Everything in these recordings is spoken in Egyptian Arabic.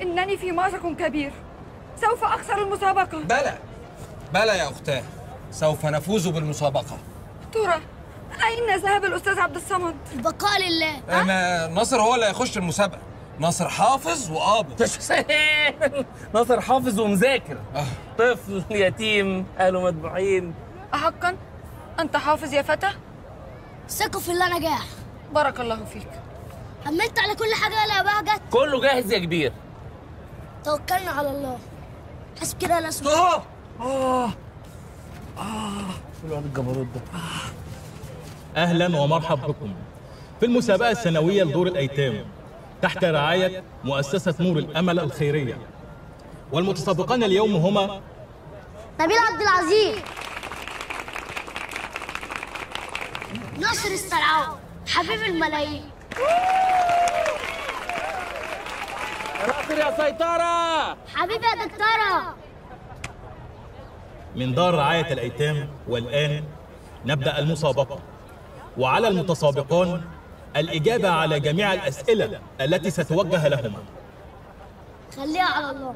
إنني في مأزق كبير سوف أخسر المسابقة بلى بلى يا أختاه سوف نفوز بالمسابقة ترى أين ذهب الأستاذ عبد الصمد؟ البقاء لله أنا ناصر هو اللي هيخش المسابقة ناصر حافظ وقابض ناصر حافظ ومذاكر آه. طفل يتيم اهله مدبوحين أحقا أنت حافظ يا فتى؟ ثقوا في الله نجاح بارك الله فيك أمنت على كل حاجة يا بهجت كله جاهز يا كبير توكلنا على الله حسب كده لا اسمع اه الواد الجبروت ده أهلا ومرحب بكم في المسابقة السنوية لدور الأيتام تحت رعاية مؤسسة نور الأمل الخيرية والمتسابقان اليوم هما نبيل عبد العزيز ناصر السرعاوي حبيب الملايين ناصر يا سيطرة حبيبي يا دكتورة من دار رعاية الأيتام والآن نبدأ المسابقة وعلى المتسابقان الإجابة على جميع الأسئلة التي ستوجه لهما خليها على الله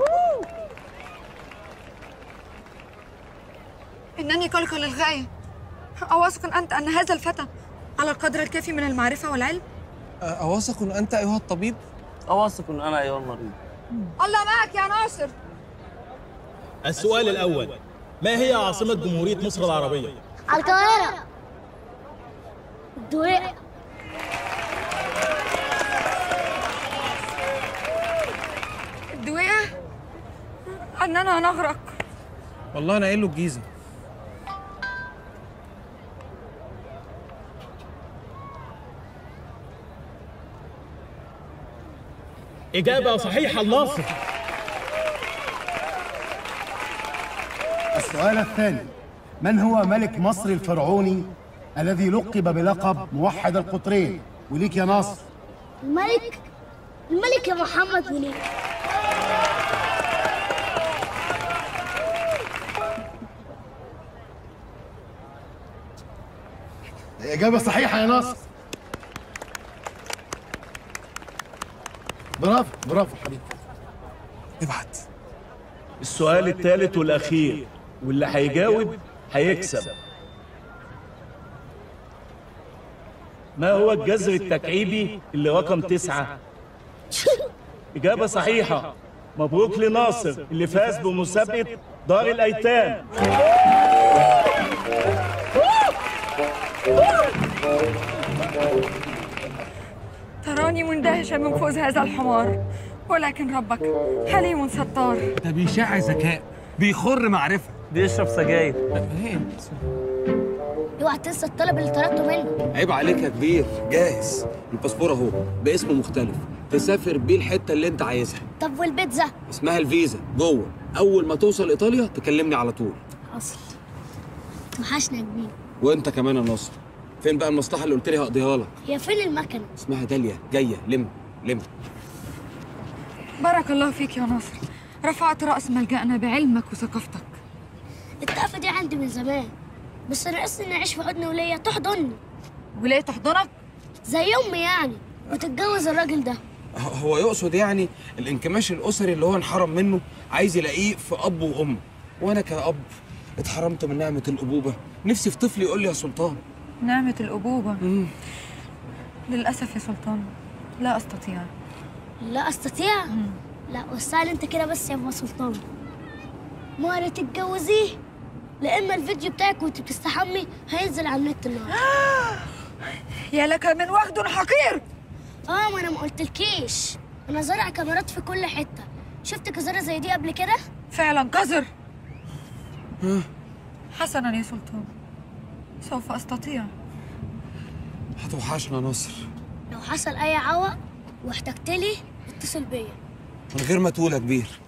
إنني قلقة للغاية أواثق أنت أن هذا الفتى على القدر الكافي من المعرفة والعلم؟ أواثق أنت أيها الطبيب أواثق إن أنا أيها المريض الله معك يا ناصر السؤال الأول ما هي عاصمة جمهورية مصر العربية؟ على القاهرة الدويقة الدويقة أننا نغرق والله أنا قايل له الجيزة إجابة صحيحة الناصر السؤال الثاني من هو ملك مصر الفرعوني الذي لقب بلقب موحد القطرين وليك يا ناصر الملك الملك يا محمد منير إجابة صحيحة يا ناصر برافو برافو حبيبي ابعت السؤال الثالث والأخير واللي هيجاوب هيكسب ما هو الجذر التكعيبي اللي رقم تسعة؟ إجابة صحيحة مبروك لناصر اللي فاز بمسابقة دار الأيتام تراني مندهشة من فوز هذا الحمار ولكن ربك حليم ستار ده بيشع ذكاء بيخر معرفة بيشرب سجاير ايه اوعى تنسى الطلب اللي طلبته منه عيب عليك يا كبير جاهز الباسبور اهو باسم مختلف تسافر بيه الحته اللي انت عايزها طب والبيتزا اسمها الفيزا جوه اول ما توصل ايطاليا تكلمني على طول اصل وحشنا يا كبير وانت كمان يا ناصر فين بقى المصلحه اللي قلت لي هقضيها لك هي فين المكنه اسمها داليا جايه لم لم بارك الله فيك يا ناصر رفعت رأس ملجأنا بعلمك وثقافتك التقفه دي عندي من زمان بس انا ناقصني اني اعيش في حضن وليا تحضني وليه تحضنك زي امي يعني وتتجوز الراجل ده ه- هو يقصد يعني الانكماش الاسري اللي هو انحرم منه عايز يلاقيه في اب وام وانا كاب اتحرمت من نعمه الابوبه نفسي في طفل يقول لي يا سلطان نعمة الأبوبة للأسف يا سلطان لا أستطيع لا استطيع لا وسعلي انت كده بس يا ابو سلطان مرة تتجوزيه لا اما الفيديو بتاعك وانت بتستحمي هينزل على النت النهارده يا لك من وغد حقير اه ما انا ما قلتلكيش انا زارع كاميرات في كل حته شفت كزاره زي دي قبل كده فعلا قذر حسنا يا سلطان سوف أستطيع هتوحشنا يا ناصر لو حصل اي عوق واحتجت لي اتصل بيا من غير ما تقول يا كبير